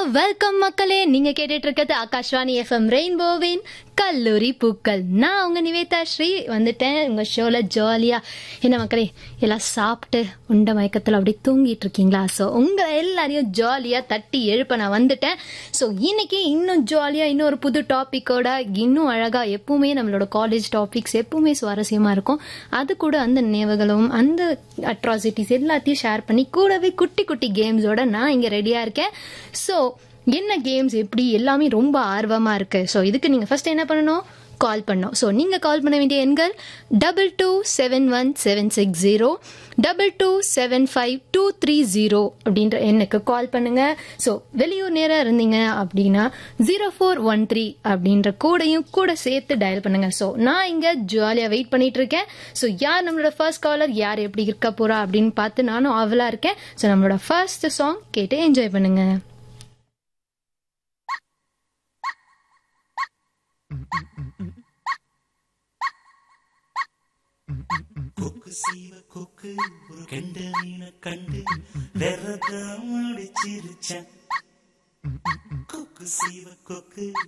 welcome மக்களே நீங்க கேட்டுட்டு இருக்கிறது ஆகாஷ்வாணி எஃப்எம் ரெயின்போவின் கல்லூரி பூக்கள் நான் உங்க நிவேதா ஸ்ரீ வந்துட்டேன் உங்க ஷோல ஜாலியா என்ன மக்களே எல்லாம் சாப்பிட்டு உண்ட மயக்கத்துல அப்படியே தூங்கிட்டு இருக்கீங்களா ஸோ உங்க எல்லாரையும் ஜாலியா தட்டி எழுப்ப நான் வந்துட்டேன் ஸோ இன்னைக்கு இன்னும் ஜாலியா இன்னும் ஒரு புது டாபிக்கோட இன்னும் அழகா எப்பவுமே நம்மளோட காலேஜ் டாபிக்ஸ் எப்பவுமே சுவாரஸ்யமா இருக்கும் அது கூட அந்த நினைவுகளும் அந்த அட்ராசிட்டிஸ் எல்லாத்தையும் ஷேர் பண்ணி கூடவே குட்டி குட்டி கேம்ஸோட நான் இங்க ரெடியா இருக்கேன் ஸோ என்ன கேம்ஸ் எப்படி எல்லாமே ரொம்ப ஆர்வமா இருக்கு ஸோ இதுக்கு நீங்க ஃபர்ஸ்ட் என்ன பண்ணணும் கால் பண்ணோம் ஸோ நீங்கள் கால் பண்ண வேண்டிய எண்கள் double two seven one seven six zero double two seven five two three zero அப்படின்ற எண்ணுக்கு கால் பண்ணுங்க ஸோ வெளியூர் நேரம் இருந்தீங்க அப்படின்னா ஜீரோ ஃபோர் ஒன் த்ரீ அப்படின்ற கூடையும் கூட சேர்த்து டயல் பண்ணுங்க ஸோ நான் இங்கே ஜாலியாக வெயிட் பண்ணிட்டு இருக்கேன் ஸோ யார் நம்மளோட ஃபர்ஸ்ட் காலர் யார் எப்படி இருக்க போறா அப்படின்னு பார்த்து நானும் ஆவலாக இருக்கேன் ஸோ நம்மளோட ஃபர்ஸ்ட் சாங் கேட்டு என்ஜாய் பண்ணுங்க கொக்கு சீவ கொக்கு ஒரு கெண்ட மீனை கண்டு விரதம் முடிச்சிருச்சேன் கொக்கு சீவ கொக்கு